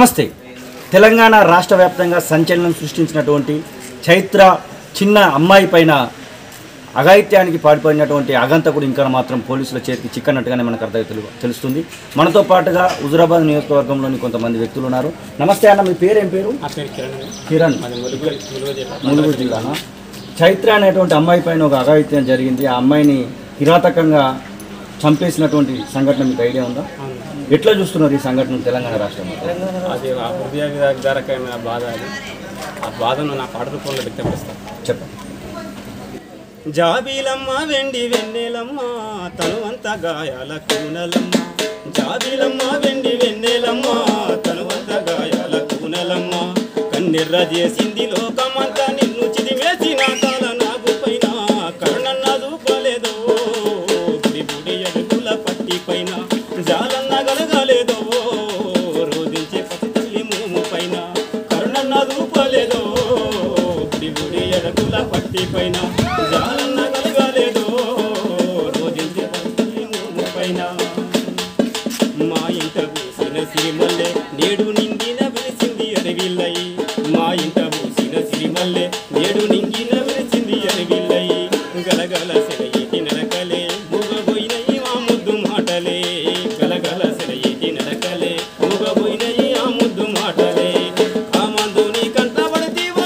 నమస్తే తెలంగాణ రాష్ట్ర వ్యాప్తంగా సంచలనం సృష్టించినటువంటి చైత్ర చిన్న అమ్మాయి పైన అఘాయిత్యానికి పాడిపోయినటువంటి అగంతకుడు ఇంకా మాత్రం పోలీసుల చేతికి చిక్కనట్టుగానే మనకు అర్థం తెలు తెలుస్తుంది మనతో పాటుగా హుజురాబాద్ నియోజకవర్గంలోని కొంతమంది వ్యక్తులు ఉన్నారు నమస్తే అన్న మీ పేరు ఏం పేరు నా పేరు కిరణ్ అండి. కిరణ్ మాది ములుగు ములుగు జిల్లా ములుగు జిల్లానా చైత్ర అనేటువంటి అమ్మాయి పైన ఒక అఘాయిత్యం జరిగింది ఆ అమ్మాయిని కిరాతకంగా చంపేసినటువంటి సంఘటన మీకు ఐడియా ఉందా అవును. ఎట్లా చూస్తున్నారు ఈ సంఘటన తెలంగాణ రాష్ట్రంలో అది ఆ హృదయ విదారకమైన బాధ అది ఆ బాధను నా పాట రూపంలో వ్యక్తపరుస్తాను చెప్పండి జాబీలమ్మ వెండి వెన్నెలమ్మ తనువంత గాయాల కూనలమ్మ జాబీలమ్మ వెండి వెన్నెలమ్మ తనువంత గాయాల కూనలమ్మ కన్నెర్ర చేసింది లోకమంతా నిన్ను చిదిమేసిన కాల నాగు పైన కరుణన్న చూపలేదో గుడి గుడి అడుగుల పట్టి పైన జాలన్న గలగలేదో రోధించే పసితల్లి మూము పైన కరుణన్న చూపలేదో గుడి గుడి అడుగుల పట్టి పైన జాలన్న గలగలేదో రోధించే పసితల్లి మూము పైన మా ఇంట పూసిన సిరిమల్లె నేడు నింగిన వెలిసింది అడవిల్లై మా ఇంట పూసిన సిరిమల్లె నేడు నింగిన వెలిసింది అడవిల్లై గలగల సెలయేటి నడకలే మూగబోయినయి ఆ ముద్దు మాటలే గలగల సెలయేటి నడకలే మూగబోయినయి ఆ ముద్దు మాటలే ఆ మందు నీ కంట పడితీవా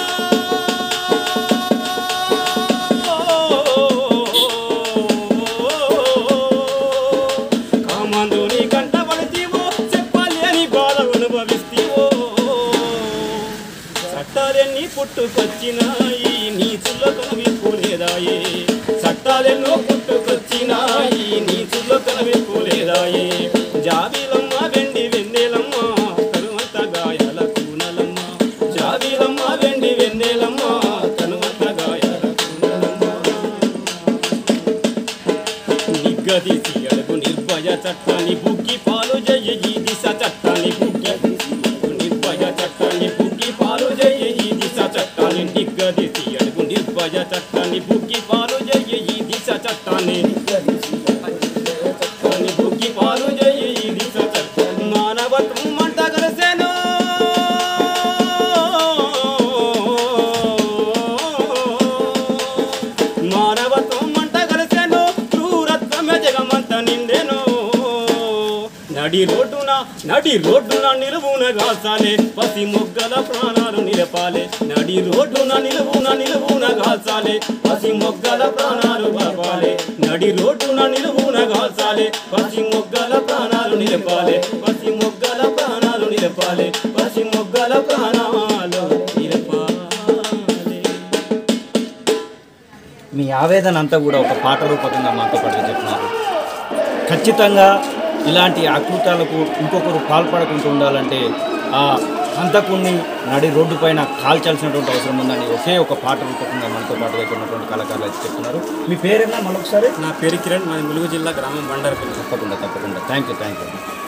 కామందు నీ కంట పడితీవో చెప్పాలి అని బాధ అనుభవిస్తీవో చట్టాలెన్ని పుట్టుకొచ్చినాయి నీచుల్లో కనవిప్పులేదాయే చట్టాలెన్నో పుట్టుకొచ్చినాయి నీచుల్లో కనవిప్పులేదాయే జాబీలమ్మ వెండి వెన్నెలమ్మ కనుమంత గాయాల కూనలమ్మ జాబీలమ్మ వెండి వెన్నెలమ్మ కనుమంత గాయాల కూనలమ్మ నిగ్గదీసి అడుగు నిర్భయ చట్టాన్ని బుక్కి పాలు జయ ఈ దిశ చట్టాన్ని బుక్కి నిర్భయ చట్టాన్ని బుక్కి పాలు జయ ఈ దిశ చట్టాన్ని నిగ్గదీసి అడుగు నిర్భయ చట్టాన్ని బుక్కి పాలు జయ ఈ దిశ చట్టాన్ని చట్టాన్ని బుక్కి పాలు జయ ఈ దిశ చట్టాన్ని మానవత్వం మంట కలిసేను మానవత్వం మంట కలిసెను క్రూరత్వమే జగమంత నిండెను నడి రోడ్డున నడి రోడ్డున నిలువున గాసాలే పసి మొగ్గల ప్రాణాలు నిలపాలే నడి రోడ్డున నిలువున నిలువున గాసాలే పసి మొగ్గల ప్రాణాలు బాపాలే నడి రోడ్డున నిలువున గాసాలే పసి మొగ్గల ప్రాణాలు నిలపాలే పసి మొగ్గల ప్రాణాలు నిలపాలే పసి మొగ్గల ప్రాణాలు నిలపాలే మీ ఆవేదన అంతా కూడా ఒక పాట రూపకంగా మాతో పాటు చెప్తున్నారు ఖచ్చితంగా ఇలాంటి అకృతాలకు ఇంకొకరు పాల్పడకుండా ఉండాలంటే ఆ హంతకుణ్ణి నడి రోడ్డు పైన కాల్చాల్సినటువంటి అవసరం ఉందని ఒకే ఒక పాట రూపకంగా మనతో పాటు దగ్గర ఉన్నటువంటి కళాకారులు అయితే చెప్తున్నారు మీ పేరేనా మరొకసారి నా పేరు కిరణ్ మాది ములుగు జిల్లా గ్రామం బండారపల్లి తప్పకుండా తప్పకుండా థ్యాంక్ యూ థ్యాంక్ యూ